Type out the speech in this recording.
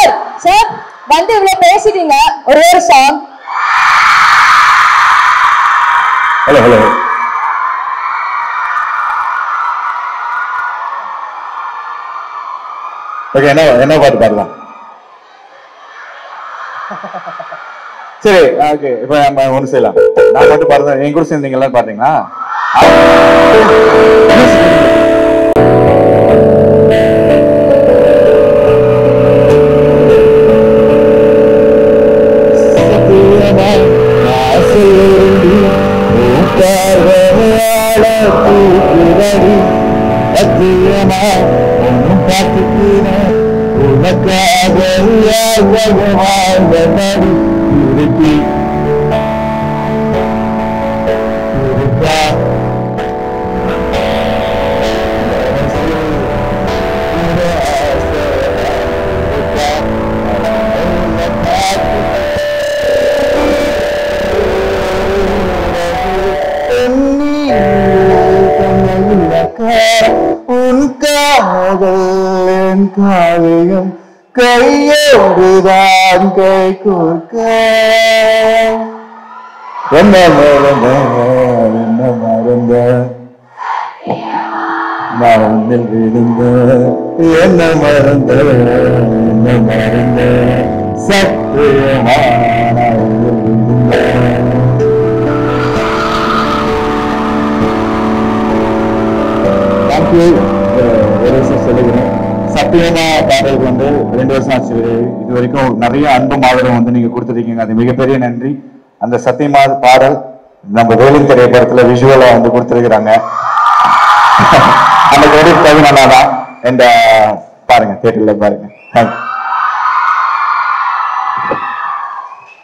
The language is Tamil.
சார் சார் வந்து இவ்வளவு பேசிட்டீங்க ஒரே ஒரு சாங் ஹலோ ஹலோ ஓகே என்ன என்ன பாட்டு பாடலாம் சரி ஓகே இப்போ நம்ம ஒன்று செய்யலாம் நான் மட்டும் பாடுறேன் என் கூட சேர்ந்தீங்க எல்லாரும் பாடுறீங்களா உன் காதல் என் காவியம் கையோடுதான் கை கொடுக்க என்ன மறந்த என்ன மறந்த மறந்தில் விழுந்த என்ன மறந்த என்ன மறந்த சத்தியமான விழுந்த தேங்க்யூ ஒரு விஷயம் சொல்லிக்கிறேன் சத்தியமா பாடலுக்கு வந்து ரெண்டு வருஷம் ஆச்சு இது வரைக்கும் நிறைய அன்பும் ஆதரவும் வந்து நீங்க கொடுத்துருக்கீங்க அது மிகப்பெரிய நன்றி அந்த சத்தியமா பாடல் நம்ம வேலின் திரைப்படத்துல விஷுவலா வந்து கொடுத்துருக்குறாங்க அந்த கிரெடிட் கவி நல்லா தான் இந்த பாருங்க தேட்டர்ல பாருங்க தேங்க்யூ